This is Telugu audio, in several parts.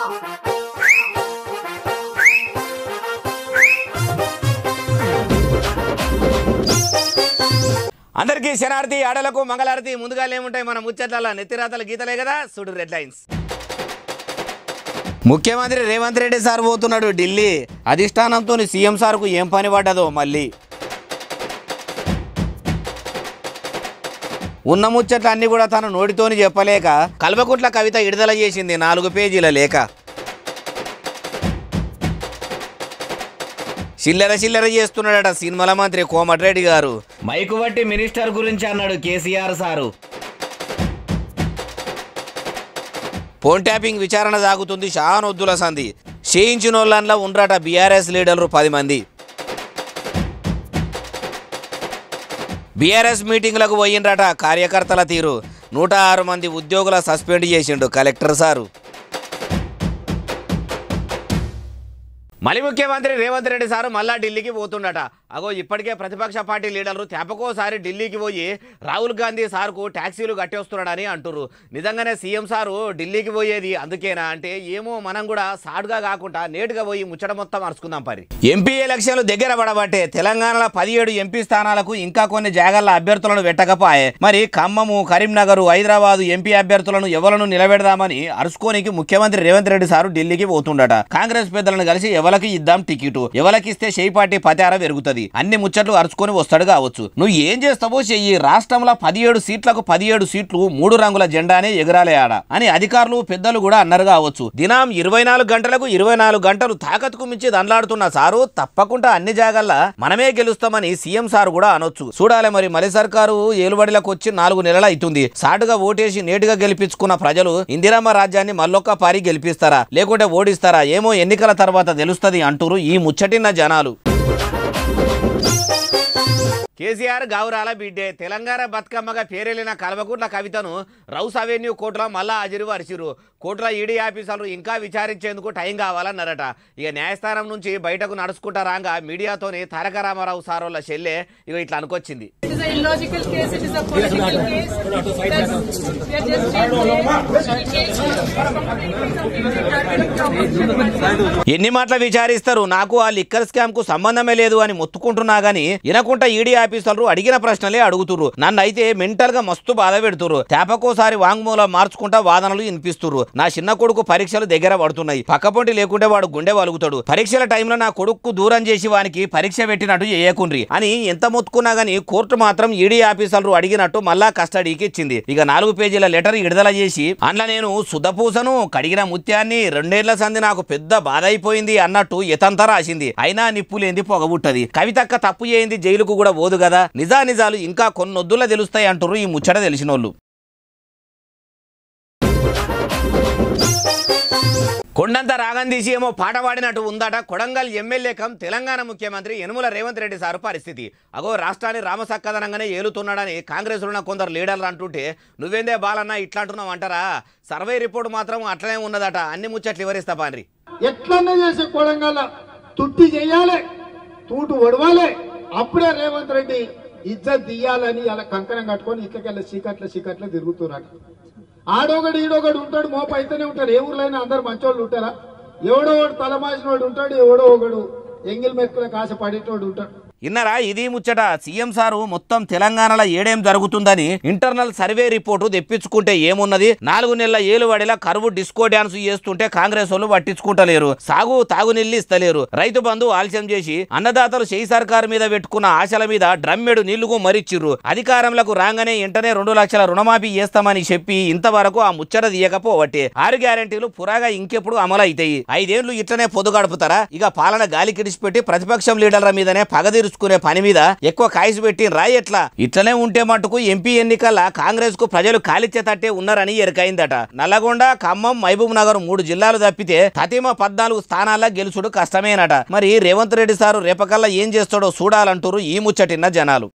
అందరికీ శనార్థి ఆడలకు మంగళారతి ముందుగా ఏముంటాయి మన ముచ్చట్ల నెత్తిరాతల గీతలే కదా సుడు రెడ్ లైన్స్ ముఖ్యమంత్రి రేవంత్ రెడ్డి సార్ పోతున్నాడు ఢిల్లీ అధిష్టానంతో సీఎం సార్కు ఏం పని పడ్డదో మళ్ళీ ఉన్న ముచ్చట్లు అన్ని కూడా తన నోటితోని చెప్పలేక కల్వకుట్ల కవిత విడుదల చేసింది నాలుగు పేజీల లేఖ చిల్లర చిల్లర చేస్తున్నాడట సినిమాల మంత్రి కోమటిరెడ్డి గారు మైకు బట్టి మినిస్టర్ గురించి అన్నాడు కేసీఆర్ సారు ఫోన్ ట్యాపింగ్ విచారణ సాగుతుంది షానొద్దుల సంధి చేయించినోళ్ళంలో ఉండ్రట బీఆర్ఎస్ లీడర్లు పది మంది బీఆర్ఎస్ మీటింగ్లకు పోయిండ్రట కార్యకర్తల తీరు నూట ఆరు మంది ఉద్యోగుల సస్పెండ్ చేసిండు కలెక్టర్ సారు మళ్ళీ ముఖ్యమంత్రి రేవంత్ రెడ్డి సారు మళ్ళా ఢిల్లీకి పోతుండట అగో ఇప్పటికే ప్రతిపక్ష పార్టీ లీడర్లు తెపకోసారి ఢిల్లీకి పోయి రాహుల్ గాంధీ సార్కు ట్యాక్సీలు కట్టేస్తున్నాడని అంటుర్రు నిజంగానే సీఎం సారు ఢిల్లీకి పోయేది అందుకేనా అంటే ఏమో మనం కూడా సాడుగా కాకుండా నేటుగా పోయి ముచ్చట మొత్తం అరుచుకుందాం పరి ఎంపీ ఎలక్షన్లు దగ్గర పడబట్టే తెలంగాణలో పదిహేడు ఎంపీ స్థానాలకు ఇంకా కొన్ని జాగాల అభ్యర్థులను పెట్టకపోయే మరి ఖమ్మము కరీంనగర్ హైదరాబాద్ ఎంపీ అభ్యర్థులను ఎవలను నిలబెడదామని అరుచుకోనికి ముఖ్యమంత్రి రేవంత్ రెడ్డి సారు ఢిల్లీకి పోతుండట కాంగ్రెస్ పెద్దలను కలిసి ఎవరికి ఇద్దాం టికెట్ ఎవరికిస్తే చేయి పార్టీ పతార పెరుగుతుంది అన్ని ముచ్చట్లు అరుచుకొని వస్తాడు కావచ్చు నువ్వు ఏం చేస్తావో చెయ్యి రాష్ట్రంలో పదిహేడు సీట్లకు పదిహేడు సీట్లు మూడు రంగుల జెండానే ఎగరాలే ఆడ అని అధికారులు పెద్దలు కూడా అన్నారు కావచ్చు దినం ఇరవై నాలుగు గంటలకు ఇరవై నాలుగు గంటలు తాకత్కు మించి దండలాడుతున్న సారు తప్పకుండా అన్ని జాగాల్లో మనమే గెలుస్తామని సీఎం సార్ కూడా అనొచ్చు చూడాలి మరి మలి సర్కారు ఏలుబడిలకు వచ్చి నాలుగు నెలలు అవుతుంది సాటుగా ఓటేసి నేటుగా గెలిపించుకున్న ప్రజలు ఇందిరమ్మ రాజ్యాన్ని మళ్ళొక్క పారి గెలిపిస్తారా లేకుంటే ఓడిస్తారా ఏమో ఎన్నికల తర్వాత తెలుస్తది అంటూరు ఈ ముచ్చటిన్న జనాలు కేసీఆర్ గౌరాల బిడ్డే తెలంగాణ బతుకమ్మగా పేరెళ్ళిన కల్వకుంట్ల కవితను రౌస్ అవెన్యూ కోర్టులో మళ్ళా హాజరు పరిచిరు కోర్టులో ఈడీ ఆఫీసర్లు ఇంకా విచారించేందుకు టైం కావాలన్నారట ఇక న్యాయస్థానం నుంచి బయటకు నడుచుకుంటా రాగా మీడియాతోని తారక రామారావు సారోళ్ళ చెల్లె ఇక ఇట్లా అనుకొచ్చింది It is a illogical case, it is a political case. That's- we are just saying ఎన్ని మాటలు విచారిస్తారు నాకు ఆ లిక్కర్ స్కామ్ కు సంబంధమే లేదు అని మొత్తుకుంటున్నా గానీ వినకుండా ఈడీ ఆఫీసర్లు అడిగిన ప్రశ్నలే అడుగుతురు నన్ను అయితే మెంటల్ గా మస్తు బాధ పెడుతురు తేపకోసారి వాంగ్మూలం మార్చుకుంటా వాదనలు వినిపిస్తురు నా చిన్న కొడుకు పరీక్షలు దగ్గర పడుతున్నాయి పక్కపొంటి లేకుంటే వాడు గుండె వలుగుతాడు పరీక్షల టైంలో నా కొడుకు దూరం చేసి వానికి పరీక్ష పెట్టినట్టు చేయకుండ్రి అని ఎంత మొత్తుకున్నా గానీ కోర్టు మాత్రం ఈడీ ఆఫీసర్లు అడిగినట్టు మళ్ళా కస్టడీకి ఇచ్చింది ఇక నాలుగు పేజీల లెటర్ విడుదల చేసి అందులో నేను సుధపూసను కడిగిన ముత్యాన్ని రెండేళ్ల సంది నాకు పెద్ద బాధ అయిపోయింది అన్నట్టు ఎతంతా రాసింది అయినా నిప్పులేంది పొగబుట్టది కవితక్క తప్పు చేయింది జైలుకు కూడా పోదు కదా నిజా నిజాలు ఇంకా కొన్నొద్దుల తెలుస్తాయి అంటారు ఈ ముచ్చట తెలిసినోళ్ళు కొండంత రాగం తీసి ఏమో పాట పాడినట్టు ఉందట కొడంగల్ ఎమ్మెల్యే కం తెలంగాణ ముఖ్యమంత్రి యనుమల రేవంత్ రెడ్డి సారు పరిస్థితి అగో రాష్ట్రాన్ని రామసక్కదనంగానే ఏలుతున్నాడని కాంగ్రెస్ ఉన్న కొందరు లీడర్లు అంటుంటే నువ్వేందే బాలన్న ఇట్లా అంటున్నావు అంటారా సర్వే రిపోర్ట్ మాత్రం అట్లనే ఉన్నదట అన్ని ముచ్చట్లు వివరిస్తా పాన్రి ఎట్లన్నా చేసే కొడంగల్ తుట్టి చెయ్యాలి తూటు ఒడవాలి అప్పుడే రేవంత్ రెడ్డి ఇజ్జత్ తీయాలని అలా కంకణం కట్టుకొని ఇక్కడికెళ్ళి చీకట్ల చీకట్ల తిరుగుతున్నారు ఆడొకడు ఈడొకడు ఉంటాడు మోప అయితేనే ఉంటాడు ఏ ఊర్లో అయినా అందరు మంచోళ్ళు ఉంటారా ఎవడో ఒకడు తలమాసినోడు ఉంటాడు ఎవడో ఒకడు ఎంగిల్ మెక్కులకు ఆశ పడేటోడు ఉంటాడు ఇన్నరా ఇది ముచ్చట సీఎం సారు మొత్తం తెలంగాణలో ఏడేం జరుగుతుందని ఇంటర్నల్ సర్వే రిపోర్టు తెప్పించుకుంటే ఏమున్నది నాలుగు నెలల ఏలువడిలా కరువు డిస్కో డ్యాన్స్ చేస్తుంటే కాంగ్రెస్ వాళ్ళు పట్టించుకుంటలేరు సాగు తాగునీళ్ళు ఇస్తలేరు రైతు బంధు ఆలస్యం చేసి అన్నదాతలు చేయి సర్కారు మీద పెట్టుకున్న ఆశల మీద డ్రమ్మెడు నీళ్లుగు మరిచ్చిర్రు అధికారంలోకి రాగానే వెంటనే రెండు లక్షల రుణమాఫీ చేస్తామని చెప్పి ఇంతవరకు ఆ ముచ్చట తీయకపోవట్టే ఆరు గ్యారెంటీలు పురాగా ఇంకెప్పుడు అమలు అవుతాయి ఐదేళ్లు ఇట్లనే పొద్దు గడుపుతారా ఇక పాలన గాలి కిడిచిపెట్టి ప్రతిపక్షం లీడర్ల మీదనే పగ తీర్చుకునే పని మీద ఎక్కువ కాయసు పెట్టి రాయి ఎట్లా ఇట్లనే ఉంటే మటుకు ఎంపీ ఎన్నికల కాంగ్రెస్ కు ప్రజలు కాలిచ్చే తట్టే ఉన్నారని ఎరకైందట నల్లగొండ ఖమ్మం మహబూబ్ నగర్ మూడు జిల్లాలు తప్పితే తతిమ పద్నాలుగు స్థానాల్లో గెలుచుడు కష్టమేనట మరి రేవంత్ రెడ్డి సారు రేపకల్లా ఏం చేస్తాడో చూడాలంటారు ఈ ముచ్చటిన్న జనాలు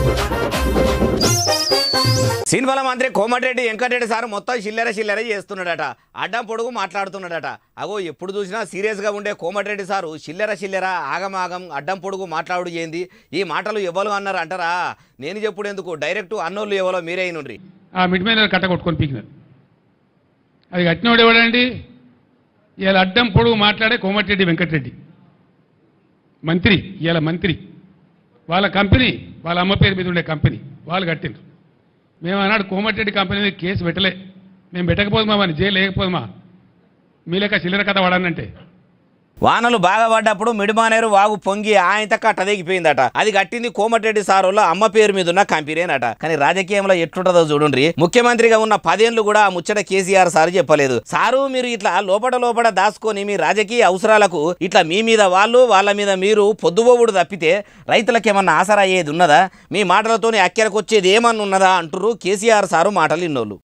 సినిమాల మంత్రి కోమటిరెడ్డి వెంకటరెడ్డి సార్ మొత్తం చిల్లర చిల్లర చేస్తున్నాడట అడ్డం పొడుగు మాట్లాడుతున్నాడట అగో ఎప్పుడు చూసినా సీరియస్గా ఉండే కోమటిరెడ్డి సారు చిల్లర చిల్లర ఆగమాగం అడ్డం పొడుగు మాట్లాడు ఏంది ఈ మాటలు ఎవరు అన్నారు అంటారా నేను చెప్పుడు ఎందుకు డైరెక్ట్ అన్నోళ్ళు ఎవరో మీరే నుండ్రి ఆ మిడ్ మీద కట్ట కొట్టుకొని పీకినారు అది కట్టినోడు ఎవడండి ఇలా అడ్డం పొడుగు మాట్లాడే కోమటిరెడ్డి వెంకటరెడ్డి మంత్రి ఇలా మంత్రి వాళ్ళ కంపెనీ వాళ్ళ అమ్మ పేరు మీద ఉండే కంపెనీ వాళ్ళు కట్టిండ్రు మేము ఆనాడు కోమటిరెడ్డి కంపెనీ మీద కేసు పెట్టలే మేము పెట్టకపోదుమా అని జైలు లేకపోదుమా మీ లెక్క చిల్లర కథ వాడానంటే వానలు బాగా పడ్డప్పుడు మిడిమానేరు వాగు పొంగి ఆయన కట్ట దిగిపోయిందట అది కట్టింది కోమటిరెడ్డి సారోళ్ళ అమ్మ పేరు మీద ఉన్న కంపెనీనట కానీ రాజకీయంలో ఎట్లుంటుందో చూడండి ముఖ్యమంత్రిగా ఉన్న పదేళ్లు కూడా ఆ ముచ్చట కేసీఆర్ సార్ చెప్పలేదు సారు మీరు ఇట్లా లోపట లోపల దాచుకొని మీ రాజకీయ అవసరాలకు ఇట్లా మీ మీద వాళ్ళు వాళ్ళ మీద మీరు పొద్దుబోవుడు తప్పితే రైతులకు ఏమన్నా ఆసరా అయ్యేది ఉన్నదా మీ మాటలతోని అక్కెరకు వచ్చేది ఏమన్నా ఉన్నదా అంటుర్రు కేసీఆర్ సారు మాటలు ఇన్నోళ్ళు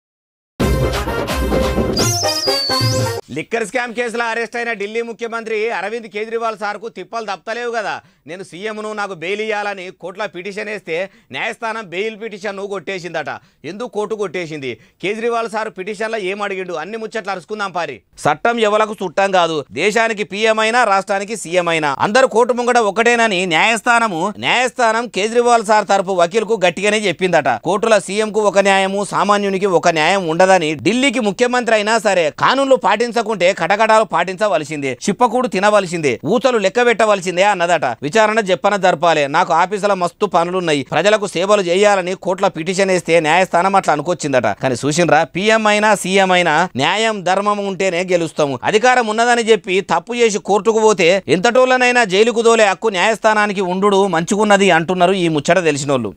లిక్కర్ స్కామ్ కేసులో అరెస్ట్ అయిన ఢిల్లీ ముఖ్యమంత్రి అరవింద్ కేజ్రీవాల్ సార్కు తిప్పలు తప్పలేవు కదా నేను సీఎంను నాకు బెయిల్ ఇవ్వాలని కోర్టులో పిటిషన్ వేస్తే న్యాయస్థానం బెయిల్ పిటిషన్ను కొట్టేసిందట ఎందుకు కోర్టు కొట్టేసింది కేజ్రీవాల్ సార్ పిటిషన్లో ఏం అడిగిండు అన్ని ముచ్చట్లు అరుచుకుందాం పారి చట్టం ఎవలకు చుట్టం కాదు దేశానికి పీఎం అయినా రాష్ట్రానికి సీఎం అయినా అందరు కోర్టు ముంగట ఒకటేనని న్యాయస్థానము న్యాయస్థానం కేజ్రీవాల్ సార్ తరపు వకీల్కు గట్టిగానే చెప్పిందట కోర్టుల సీఎం కు ఒక న్యాయము సామాన్యునికి ఒక న్యాయం ఉండదని ఢిల్లీకి ముఖ్యమంత్రి అయినా సరే కానూన్లు పాటించకుంటే కటకటాలు పాటించవలసిందే చిప్పకూడు తినవలసిందే ఊతలు లెక్క పెట్టవలసిందే అన్నదట విచారణ చెప్పన జరపాలి నాకు ఆఫీసులో మస్తు పనులున్నాయి ప్రజలకు సేవలు చేయాలని కోర్టుల పిటిషన్ వేస్తే న్యాయస్థానం అట్లా అనుకొచ్చిందట కానీ చూసిండ్రా పీఎం అయినా సీఎం అయినా న్యాయం ధర్మం ఉంటేనే గెలుస్తాము అధికారం ఉన్నదని చెప్పి తప్పు చేసి కోర్టుకు పోతే ఎంతటోళ్ళనైనా జైలుకు దోలే హక్కు న్యాయస్థానానికి ఉండు మంచుకున్నది అంటున్నారు ఈ ముచ్చట తెలిసినోళ్ళు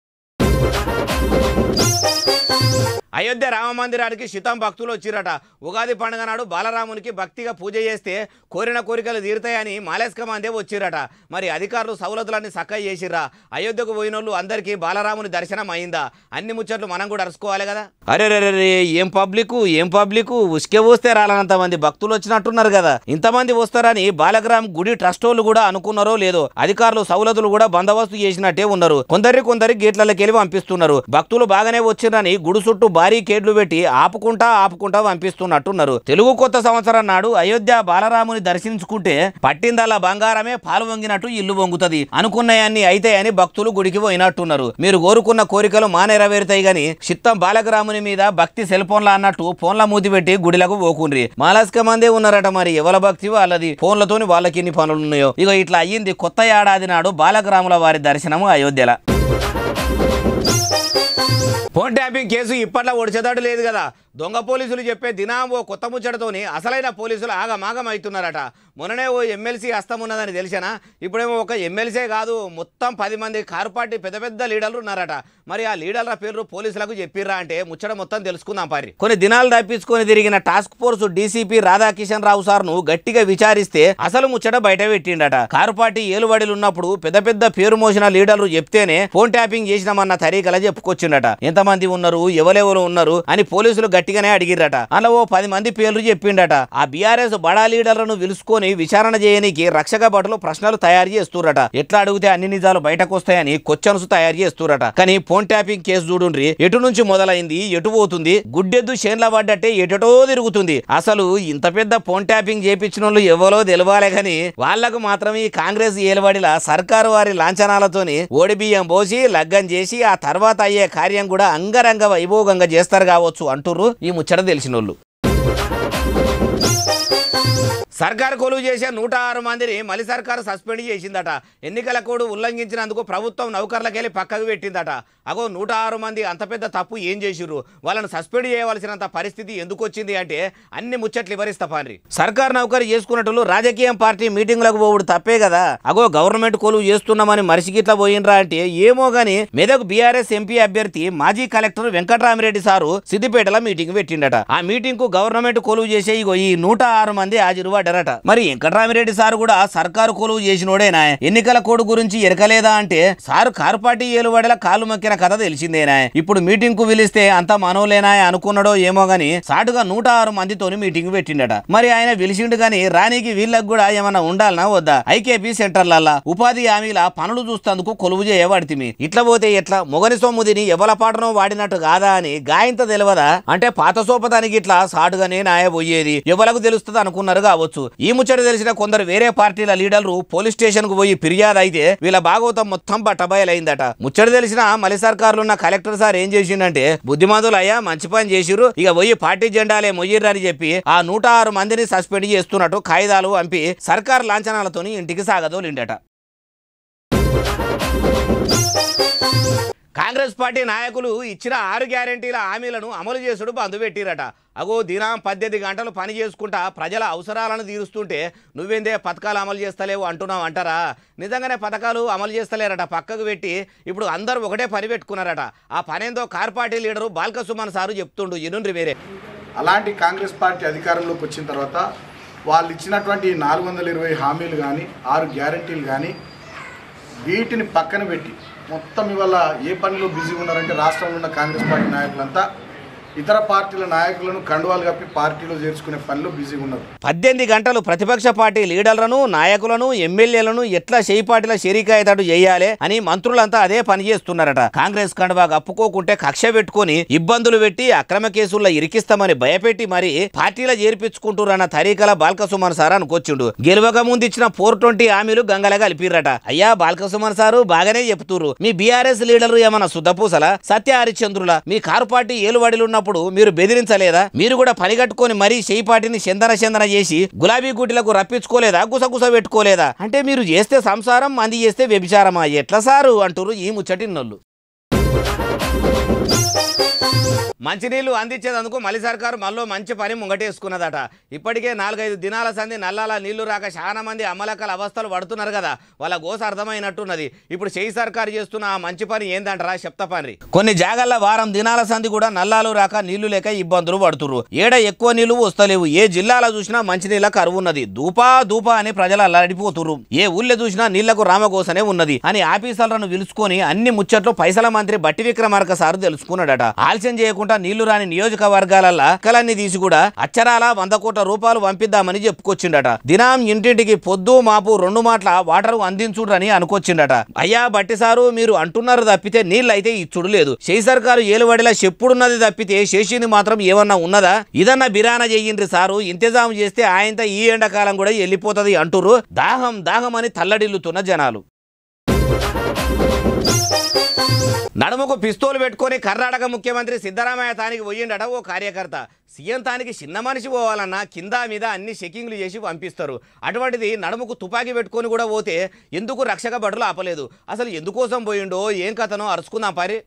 అయోధ్య రామ మందిరానికి శితం భక్తులు వచ్చిరట ఉగాది పండుగ నాడు బాలరామునికి భక్తిగా పూజ చేస్తే కోరిన కోరికలు తీరుతాయని మాలేస్కమాందే వచ్చిరట మరి అధికారులు సౌలతులన్నీ చక్కగా చేసిర్రా అయోధ్యకు పోయినోళ్ళు అందరికీ బాలరాముని దర్శనం అయిందా అన్ని ముచ్చట్లు మనం కూడా అరుచుకోవాలి కదా అరే రే రే రే, ఏం పబ్లిక్ ఏం పబ్లిక్ ఉసుకే పోస్తే రాలనంత మంది భక్తులు వచ్చినట్టున్నారు కదా ఇంతమంది వస్తారని బాలగ్రామ్ గుడి ట్రస్ట్ వాళ్ళు కూడా అనుకున్నారో లేదో అధికారులు సౌలతులు కూడా బందోబస్తు చేసినట్టే ఉన్నారు కొందరి కొందరి గేట్లకి వెళ్ళి పంపిస్తున్నారు భక్తులు బాగానే వచ్చిరని గుడి చుట్టూ భారీ కేట్లు పెట్టి ఆపుకుంటా ఆపుకుంటా పంపిస్తున్నట్టున్నారు తెలుగు కొత్త సంవత్సరం నాడు అయోధ్య బాలరాముని దర్శించుకుంటే పట్టిందల్లా బంగారమే పాలు వంగినట్టు ఇల్లు వంగుతది అనుకున్నాయన్ని అయితాయని భక్తులు గుడికి పోయినట్టున్నారు మీరు కోరుకున్న కోరికలు మా నెరవేరుతాయి గాని చిత్తం బాలగ్రాముని మీద భక్తి సెల్ ఫోన్ల అన్నట్టు ఫోన్ల మూతి పెట్టి గుడిలకు పోకుండ్రి మాలాస్క మందే ఉన్నారట మరి ఎవల భక్తి వాళ్ళది ఫోన్లతోని వాళ్ళకి ఎన్ని పనులు ఉన్నాయో ఇక ఇట్లా అయ్యింది కొత్త ఏడాది నాడు బాలగ్రాముల వారి దర్శనము అయోధ్యల ఫోన్ ట్యాపింగ్ కేసు ఇప్పట్లో ఒడిచేదాడు లేదు కదా దొంగ పోలీసులు చెప్పే దినం ఓ కొత్త ముచ్చటతోని అసలైన పోలీసులు ఆగమాగం అవుతున్నారట మొన్ననే ఓ ఎమ్మెల్సీ హస్తం ఉన్నదని తెలిసినా ఇప్పుడేమో ఒక ఎమ్మెల్సీ కాదు మొత్తం పది మంది కారు పార్టీ పెద్ద పెద్ద లీడర్లు ఉన్నారట మరి ఆ లీడర్ల పేర్లు పోలీసులకు చెప్పిర్రా అంటే ముచ్చట మొత్తం తెలుసుకుందాం పారి కొన్ని దినాలు తప్పించుకొని తిరిగిన task force DCP Radhakishan Rao సార్ను గట్టిగా విచారిస్తే అసలు ముచ్చట బయట పెట్టిండట కారు పార్టీ ఏలుబడిలు ఉన్నప్పుడు పెద్ద పెద్ద పేరు మోసిన లీడర్లు చెప్తేనే ఫోన్ ట్యాపింగ్ చేసినామన్న తరీకలా చెప్పుకొచ్చిండట ఎంతమంది ఉన్నారు ఎవరెవరు ఉన్నారు అని పోలీసులు గట్టిగానే అడిగిరట అలా ఓ పది మంది పేర్లు చెప్పిండట ఆ బీఆర్ఎస్ బడా లీడర్లను పిలుచుకొని విచారణ చేయనికి రక్షక భటులు ప్రశ్నలు తయారు చేస్తురట ఎట్లా అడిగితే అన్ని నిజాలు బయటకు వస్తాయని క్వశ్చన్స్ తయారు చేస్తురట కానీ ఫోన్ ట్యాపింగ్ కేసు చూడుండ్రి ఎటు నుంచి మొదలైంది ఎటు పోతుంది గుడ్డెద్దు చేన్ల పడ్డట్టే ఎటటో తిరుగుతుంది అసలు ఇంత పెద్ద ఫోన్ ట్యాపింగ్ చేపించిన వాళ్ళు ఎవరో తెలవాలే గాని వాళ్లకు మాత్రం ఈ కాంగ్రెస్ ఏలుబడిలా సర్కారు వారి లాంఛనాలతోని ఓడి బియ్యం పోసి లగ్గం చేసి ఆ తర్వాత అయ్యే కార్యం కూడా అంగరంగ వైభోగంగా చేస్తారు కావచ్చు అంటుర్రు ఈ ముచ్చట తెలిసినోళ్ళు సర్కారు కొలువు చేసే నూట ఆరు మందిని మలి సర్కారు సస్పెండ్ చేసిందట ఎన్నికల కోడ్ ఉల్లంఘించినందుకు ప్రభుత్వం నౌకర్లకెళ్ళి పక్కకు పెట్టిందట అగో నూట ఆరు మంది అంత పెద్ద తప్పు ఏం చేసిర్రు వాళ్ళని సస్పెండ్ చేయవలసినంత పరిస్థితి ఎందుకు వచ్చింది అంటే అన్ని ముచ్చట్లు వివరిస్తా పారి సర్కారు నౌకరు చేసుకున్నట్లు రాజకీయం పార్టీ మీటింగ్లకు పోవుడు తప్పే కదా అగో గవర్నమెంట్ కొలువు చేస్తున్నామని మరిసిగిట్లా పోయినరా అంటే ఏమో గాని మెదక్ బీఆర్ఎస్ ఎంపీ అభ్యర్థి మాజీ కలెక్టర్ వెంకట్రామిరెడ్డి సారు సిద్దిపేటలో మీటింగ్ పెట్టిండట ఆ మీటింగ్ కు గవర్నమెంట్ కొలువు చేసే ఇగో ఈ నూట ఆరు మంది హాజరుపడ్డారట మరి వెంకట్రామిరెడ్డి సారు కూడా సర్కారు కొలువు చేసినోడేనా ఎన్నికల కోడ్ గురించి ఎరకలేదా అంటే సారు కారు పార్టీ ఏలుబడిల కాలు మక్కిన కథ తెలిసిందేనా ఇప్పుడు మీటింగ్ కు పిలిస్తే అంత మనోలేనా అనుకున్నాడో ఏమో గాని సాటుగా నూట ఆరు మందితోని మీటింగ్ పెట్టిండట మరి ఆయన పిలిచిండు గాని రానికి వీళ్ళకి కూడా ఏమన్నా ఉండాలనా వద్దా ఐకేపీ సెంటర్లల్లా ఉపాధి హామీల పనులు చూస్తందుకు కొలువు చేయబడితిమి ఇట్లా పోతే ఎట్లా మొగని సొమ్ముదిని ఎవల పాటనో వాడినట్టు కాదా అని గాయంత తెలియదా అంటే పాత సోపతానికి ఇట్లా సాటుగానే నాయ పోయేది ఎవలకు తెలుస్తుంది తెలుస్తుంది అనుకున్నారు కావచ్చు ఈ ముచ్చట తెలిసిన కొందరు వేరే పార్టీల లీడర్లు పోలీస్ స్టేషన్ కు పోయి ఫిర్యాదు అయితే వీళ్ళ భాగవతం మొత్తం బట్టబయలైందట ముచ్చట తెలిసిన మలి సర్కారులో ఉన్న కలెక్టర్ సార్ ఏం చేసిండంటే బుద్ధిమంతులు అయ్యా మంచి పని చేసిరు ఇక పోయి పార్టీ జెండాలే మొయ్యిర్రు అని చెప్పి ఆ నూట ఆరు మందిని సస్పెండ్ చేస్తున్నట్టు కాయిదాలు పంపి సర్కార్ లాంఛనాలతోని ఇంటికి సాగదోలిండట కాంగ్రెస్ పార్టీ నాయకులు ఇచ్చిన ఆరు గ్యారెంటీల హామీలను అమలు చేసుడు బంధు పెట్టిరట అగో దినం పద్దెనిమిది గంటలు పని చేసుకుంటా ప్రజల అవసరాలను తీరుస్తుంటే నువ్వేందే పథకాలు అమలు చేస్తలేవు అంటున్నావు అంటారా నిజంగానే పథకాలు అమలు చేస్తలేరట పక్కకు పెట్టి ఇప్పుడు అందరూ ఒకటే పని పెట్టుకున్నారట ఆ పనేందో car party leader Balka Suman sir చెప్తుండు ఇనుండ్రి వేరే అలాంటి కాంగ్రెస్ పార్టీ అధికారంలోకి వచ్చిన తర్వాత వాళ్ళు ఇచ్చినటువంటి నాలుగు వందల ఇరవై హామీలు కానీ ఆరు గ్యారంటీలు కానీ వీటిని పక్కన పెట్టి మొత్తం ఇవాళ ఏ పనిలో బిజీగా ఉన్నారంటే రాష్ట్రంలో ఉన్న కాంగ్రెస్ పార్టీ నాయకులంతా ఇతర పార్టీల నాయకులను కండువాలు కప్పి పార్టీలో చేర్చుకునే పనిలో బిజీగా ఉన్నారు పద్దెనిమిది గంటలు ప్రతిపక్ష పార్టీ లీడర్లను నాయకులను ఎమ్మెల్యేలను ఎట్లా చేయి పార్టీల షెరీకాయతడు చేయాలి అని మంత్రులంతా అదే పని చేస్తున్నారట కాంగ్రెస్ కండువా కప్పుకోకుంటే కక్ష పెట్టుకొని ఇబ్బందులు పెట్టి అక్రమ కేసుల్లో ఇరికిస్తామని భయపెట్టి మరి పార్టీల చేర్పించుకుంటురన్న తరీకల బాల్కసుమన్ సార్ అనుకొచ్చిండు గెలవక ముందు ఇచ్చిన ఫోర్ ట్వంటీ హామీలు గంగలగా కలిపిరట అయ్యా బాల్కసుమన్ సారు బాగానే చెప్తురు మీ బీఆర్ఎస్ లీడర్లు ఏమన్నా సుద్దపూసల సత్య హరిశ్చంద్రుల మీ కారు పార్టీ ఏలుబడిలు ఉన్నప్పుడు మీరు బెదిరించలేదా మీరు కూడా పని కట్టుకొని మరీ చేయి పార్టీని చందన చందన చేసి గులాబీ గుటిలకు రప్పించుకోలేదా గుసగుస పెట్టుకోలేదా అంటే మీరు చేస్తే సంసారం మంది చేస్తే వ్యభిచారమా ఎట్లా సారు అంటారు ఈ ముచ్చటిన్నోళ్ళు మంచినీళ్లు అందించేందుకు మళ్ళీ సర్కారు మళ్ళీ మంచి పని ముంగటేసుకున్నదట ఇప్పటికే నాలుగైదు దినాల సంది నల్లాల నీళ్లు రాక చాలా మంది అమ్మలక్కల అవస్థలు పడుతున్నారు కదా వాళ్ళ గోస అర్థమైనట్టున్నది ఇప్పుడు చేయి సర్కారు చేస్తున్న ఆ మంచి పని ఏందంటారా చెప్తా పని కొన్ని జాగల్ల వారం దినాల సంది కూడా నల్లాలు రాక నీళ్లు లేక ఇబ్బందులు పడుతుర్రు ఏడ ఎక్కువ నీళ్లు వస్తలేవు ఏ జిల్లాలో చూసినా మంచినీళ్ళ కరువు ఉన్నది దూపా దూపా అని ప్రజలు అల్లాడిపోతుర్రు ఏ ఊళ్ళో చూసినా నీళ్లకు రామగోసనే ఉన్నది అని ఆఫీసర్లను పిలుచుకొని అన్ని ముచ్చట్లు పైసల మంత్రి బట్టి విక్రమార్క సారు తెలుసుకున్నాడట ఆలస్యం చేయకుండా నీళ్లు రాని నియోజకవర్గాలల్లా కలన్ని తీసి కూడా అచ్చరాల వంద కోట్ల రూపాయలు పంపిద్దామని చెప్పుకొచ్చిండట దినం ఇంటింటికి పొద్దు మాపు రెండు మాటల వాటర్ అందించుడని అనుకొచ్చిండట అయ్యా బట్టి సారు మీరు అంటున్నారు తప్పితే నీళ్ళైతే ఇచ్చుడు లేదు చేయి సర్కారు ఏలుబడిలా చెప్పుడున్నది తప్పితే శేషిని మాత్రం ఏమన్నా ఉన్నదా ఇదన్నా బిరాన చెయ్యిండ్రి సారు ఇంతజాం చేస్తే ఆయనతో ఈ ఎండాకాలం కూడా వెళ్ళిపోతది అంటురు దాహం దాహం అని తల్లడిల్లుతున్న జనాలు నడుముకు పిస్తోలు పెట్టుకొని కర్ణాటక ముఖ్యమంత్రి సిద్ధరామయ్య తానికి పోయిండట ఓ కార్యకర్త సీఎం తానికి చిన్న మనిషి పోవాలన్నా కింద మీద అన్ని చెకింగ్లు చేసి పంపిస్తారు అటువంటిది నడుముకు తుపాకీ పెట్టుకొని కూడా పోతే ఎందుకు రక్షక భటులు ఆపలేదు అసలు ఎందుకోసం పోయిండో ఏం కథనో అరుచుకుందాం పారి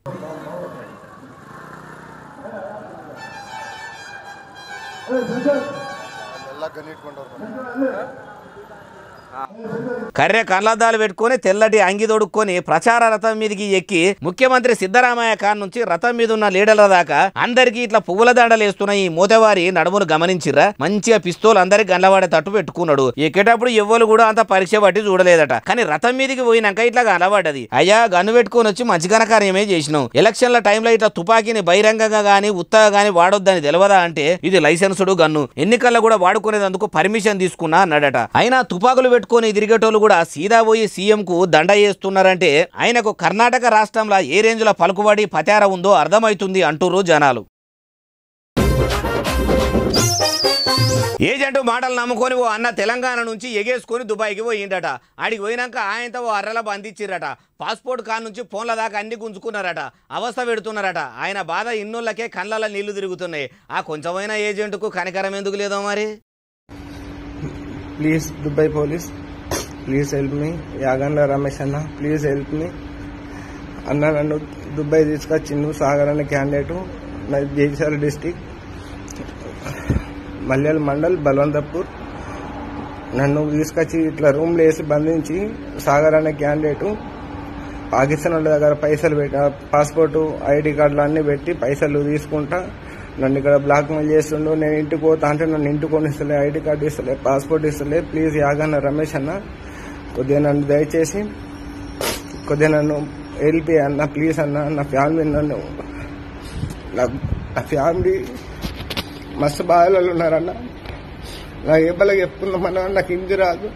కర్రె కళ్ళద్దాలు పెట్టుకొని తెల్లటి అంగి తొడుక్కొని ప్రచార రథం మీదకి ఎక్కి ముఖ్యమంత్రి సిద్ధరామయ్య ఖాన్ నుంచి రథం మీద ఉన్న లీడర్ల దాకా అందరికీ ఇట్లా పువ్వుల దండలు వేస్తున్న ఈ మూతవారి నడుమును గమనించిర్రా మంచిగా పిస్తోల్ అందరికి గండ్లవాడే తట్టు పెట్టుకున్నాడు ఎక్కేటప్పుడు ఎవ్వరు కూడా అంత పరీక్ష పట్టి చూడలేదట కానీ రథం మీదకి పోయినాక ఇట్లా కనబడ్డది అయ్యా గన్ను పెట్టుకొని వచ్చి మంచి ఘనకార్యమే చేసినాం ఎలక్షన్ల టైంలో ఇట్లా తుపాకీని బహిరంగంగా గానీ ఉత్తగా గానీ వాడొద్దని తెలియదా అంటే ఇది లైసెన్సుడు గన్ను ఎన్నికల్లో కూడా వాడుకునేందుకు పర్మిషన్ తీసుకున్నా అన్నాడట అయినా తుపాకులు పెట్టుకొని తిరిగేటోళ్ళు కూడా సీదా పోయి సీఎం కు దండ చేస్తున్నారంటే ఆయనకు కర్ణాటక రాష్ట్రంలో ఏ రేంజ్ లో పలుకుబడి పతార ఉందో అర్థమవుతుంది అంటుర్రు జనాలు ఏజెంట్ మాటలు నమ్ముకొని ఓ అన్న తెలంగాణ నుంచి ఎగేసుకొని దుబాయ్కి పోయిండట ఆడికి పోయినాక ఆయనతో ఓ అర్రల బంధించిర్రట పాస్పోర్ట్ కార్ నుంచి ఫోన్ల దాకా అన్ని గుంజుకున్నారట అవస్థ పెడుతున్నారట ఆయన బాధ ఇన్నోళ్ళకే కళ్ళల నీళ్లు తిరుగుతున్నాయి ఆ కొంచెమైనా ఏజెంట్కు కనికరం ఎందుకు లేదో మరి please Dubai police please help me Yagandla Ramesh అన్న ప్లీజ్ హెల్ప్ మీ అన్న నన్ను దుబాయ్ తీసుకొచ్చిండు సాగర్ అనే క్యాండిడేట్ నాది జైసాల్ డిస్టిక్ మల్యాల మండల్ బల్వంతపూర్ నన్ను తీసుకొచ్చి ఇట్లా రూమ్లో వేసి బంధించి సాగర్ అనే క్యాండిడేట్ పాకిస్తాన్ వాళ్ళ దగ్గర పైసలు పెట్టి పాస్పోర్ట్ ఐడి కార్డులు అన్ని పెట్టి పైసలు తీసుకుంటా నన్ను ఇక్కడ బ్లాక్ మెయిల్ చేస్తుండు నేను ఇంటికి పోతా అంటే నన్ను ఇంటికి కొనిస్తలే ఐడి కార్డు ఇస్తలే పాస్పోర్ట్ ఇస్తలే ప్లీజ్ యాగన్న రమేష్ అన్న కొద్దిగా నన్ను దయచేసి కొద్దిగా నన్ను ఎల్పి అన్న ప్లీజ్ అన్న నా ఫ్యామిలీ నన్ను నా నా ఫ్యామిలీ మస్తు బాధలలో ఉన్నారన్న నాకు ఏ బలగా చెప్పుకుందామన్నా నాకు ఇంటి రాదు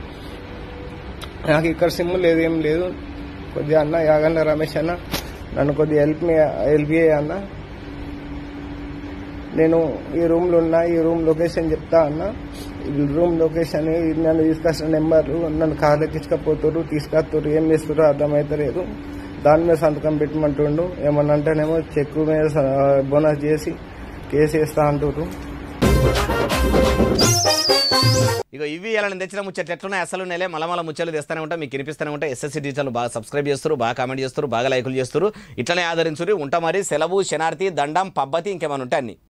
నాకు ఇక్కడ సిమ్ లేదు ఏం లేదు కొద్దిగా అన్న యాగన్న రమేష్ అన్న నన్ను కొద్దిగా హెల్ప్ మీ హెల్ప్ చేయ అన్న నేను ఈ రూమ్లో ఉన్నా ఈ రూమ్ లొకేషన్ చెప్తా అన్న ఈ రూమ్ లొకేషన్ నన్ను తీసుకొచ్చిన నెంబర్లు నన్ను కార్ ఎక్కించకపోతున్నారు తీసుకొస్తారు ఏం చేస్తారో అర్థమైతలేదు దాని మీద సంతకం పెట్టమంటుండు ఏమన్నా అంటేనేమో చెక్కు మీద స- బోనస్ చేసి కేసు వేస్తా అంటారు ఇక ఇవి ఇలా నేను తెచ్చిన ముచ్చట్లు ఎట్లున్నాయి అసలు నెలే మలమల ముచ్చలు తెస్తూనే ఉంటా మీకు వినిపిస్తూనే ఉంటా ఎస్ఎస్సీ టీచర్లు బాగా సబ్స్క్రైబ్ చేస్తారు బాగా కామెంట్ చేస్తారు బాగా లైకులు చేస్తారు ఇట్లనే ఆదరించురు ఉంటా మరి సెలవు శనార్థి దండం పబ్బతి ఇంకేమైనా ఉంటాయి అన్ని